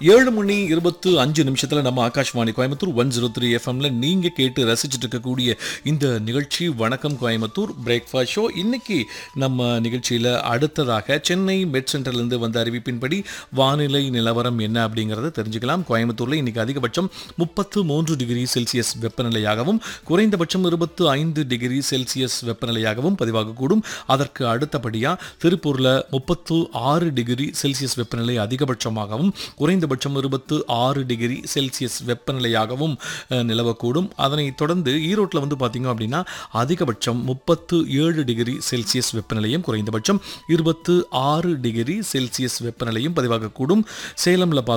ஏழு மணி இருபத்து அஞ்சு நிமிஷத்தில் நம்ம Akashvani Coimbatore one zero three எஃப்எம்ல நீங்கள் கேட்டு ரசிச்சுட்டு இருக்கக்கூடிய இந்த நிகழ்ச்சி வணக்கம் கோயம்புத்தூர் பிரேக்ஃபாஸ்ட் ஷோ இன்னைக்கு நம்ம நிகழ்ச்சியில் அடுத்ததாக சென்னை மெட் சென்டர்லேருந்து வந்த அறிவிப்பின்படி வானிலை நிலவரம் என்ன அப்படிங்கிறத தெரிஞ்சுக்கலாம் கோயம்புத்தூரில் இன்னைக்கு அதிகபட்சம் முப்பத்து மூன்று டிகிரி செல்சியஸ் வெப்பநிலையாகவும் குறைந்தபட்சம் இருபத்து ஐந்து டிகிரி செல்சியஸ் வெப்பநிலையாகவும் பதிவாகக்கூடும் அதற்கு அடுத்தபடியாக திருப்பூரில் முப்பத்து ஆறு டிகிரி செல்சியஸ் வெப்பநிலை அதிகபட்சமாகவும் குறைந்தபட்சம் இருபத்து ஆறு டிகிரி செல்சியஸ் வெப்பநிலையாகவும் அஹ், நிலவக்கூடும் அதனைத் தொடர்ந்து ஈரோட்டில் வந்து பார்த்தீங்க அப்படின்னா அதிகபட்சம் முப்பத்து ஏழு டிகிரி செல்சியஸ் வெப்பநிலையும் குறைந்தபட்சம் இருபத்து ஆறு டிகிரி செல்சியஸ் வெப்பநிலையும் பதிவாகக்கூடும் சேலமில்